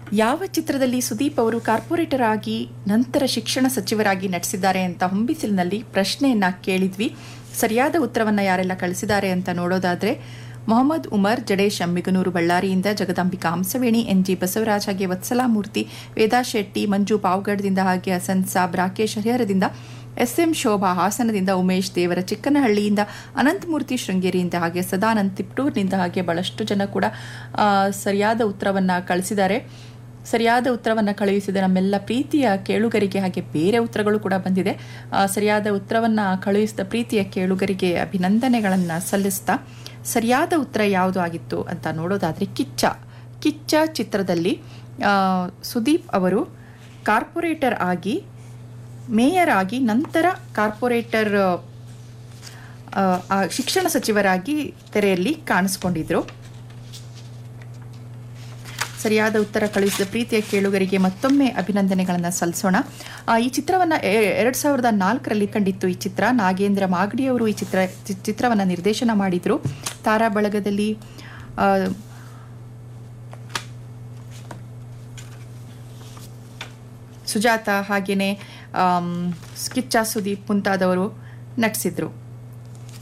ಯಾವ ಚಿತ್ರದಲ್ಲಿ ಸುದೀಪ್ ಅವರು ಕಾರ್ಪೊರೇಟರ್ ಆಗಿ ನಂತರ ಶಿಕ್ಷಣ ಸಚಿವರಾಗಿ ನಟಿಸಿದ್ದಾರೆ ಅಂತ ಹೊಂಬಿಸಿಲಿನಲ್ಲಿ ಪ್ರಶ್ನೆಯನ್ನ ಕೇಳಿದ್ವಿ ಸರಿಯಾದ ಉತ್ತರವನ್ನ ಯಾರೆಲ್ಲ ಕಳಿಸಿದ್ದಾರೆ ಅಂತ ನೋಡೋದಾದ್ರೆ ಮೊಹಮ್ಮದ್ ಉಮರ್ ಜಡೇಶ್ ಅಮ್ಮಿಗನೂರು ಬಳ್ಳಾರಿಯಿಂದ ಜಗದಾಂಬಿಕಾ ಹಂಸವೇಣಿ ಎನ್ ಜಿ ಬಸವರಾಜ್ ಹಾಗೆ ವತ್ಸಲಾಮೂರ್ತಿ ವೇದಾ ಶೆಟ್ಟಿ ಮಂಜು ಪಾವಗಡದಿಂದ ಹಾಗೆ ಹಸನ್ ಸಾಬ್ ರಾಕೇಶ್ ಹರಿಹರದಿಂದ ಎಸ್ ಎಂ ಶೋಭಾ ಹಾಸನದಿಂದ ಉಮೇಶ್ ದೇವರ ಚಿಕ್ಕನಹಳ್ಳಿಯಿಂದ ಅನಂತಮೂರ್ತಿ ಶೃಂಗೇರಿಯಿಂದ ಹಾಗೆ ಸದಾನಂದ್ ತಿಪ್ಟೂರ್ನಿಂದ ಹಾಗೆ ಬಹಳಷ್ಟು ಜನ ಕೂಡ ಆ, ಸರಿಯಾದ ಉತ್ತರವನ್ನು ಕಳಿಸಿದ್ದಾರೆ ಸರಿಯಾದ ಉತ್ತರವನ್ನು ಕಳುಹಿಸಿದ ನಮ್ಮೆಲ್ಲ ಪ್ರೀತಿಯ ಕೇಳುಗರಿಗೆ ಹಾಗೆ ಬೇರೆ ಉತ್ತರಗಳು ಕೂಡ ಬಂದಿದೆ ಆ, ಸರಿಯಾದ ಉತ್ತರವನ್ನು ಕಳುಹಿಸಿದ ಪ್ರೀತಿಯ ಕೇಳುಗರಿಗೆ ಅಭಿನಂದನೆಗಳನ್ನು ಸಲ್ಲಿಸ್ತಾ ಸರಿಯಾದ ಉತ್ತರ ಯಾವುದು ಆಗಿತ್ತು ಅಂತ ನೋಡೋದಾದರೆ ಕಿಚ್ಚ ಕಿಚ್ಚ ಚಿತ್ರದಲ್ಲಿ ಆ, ಸುದೀಪ್ ಅವರು ಕಾರ್ಪೊರೇಟರ್ ಆಗಿ ಮೇಯರ್ ಆಗಿ ನಂತರ ಕಾರ್ಪೊರೇಟರ್ ಆ, ಆ, ಶಿಕ್ಷಣ ಸಚಿವರಾಗಿ ತೆರೆಯಲ್ಲಿ ಕಾಣಿಸ್ಕೊಂಡಿದ್ರು ಸರಿಯಾದ ಉತ್ತರ ಕಳುಹಿಸಿದ ಪ್ರೀತಿಯ ಕೇಳುಗರಿಗೆ ಮತ್ತೊಮ್ಮೆ ಅಭಿನಂದನೆಗಳನ್ನು ಸಲ್ಲಿಸೋಣ ಆ, ಈ ಚಿತ್ರವನ್ನು ಎರಡು ಸಾವಿರದ ನಾಲ್ಕರಲ್ಲಿ ಕಂಡಿತ್ತು ಈ ಚಿತ್ರ ನಾಗೇಂದ್ರ ಮಾಗಡಿಯವರು ಈ ಚಿತ್ರ ಚಿ- ಚಿತ್ರವನ್ನು ನಿರ್ದೇಶನ ಮಾಡಿದರು ತಾರಾ ಬಳಗದಲ್ಲಿ ಆ, ಸುಜಾತ ಹಾಗೆಯೇ ಕಿಚ್ಚ ಸುದೀಪ್ ಮುಂತಾದವರು ನಟಿಸಿದ್ರು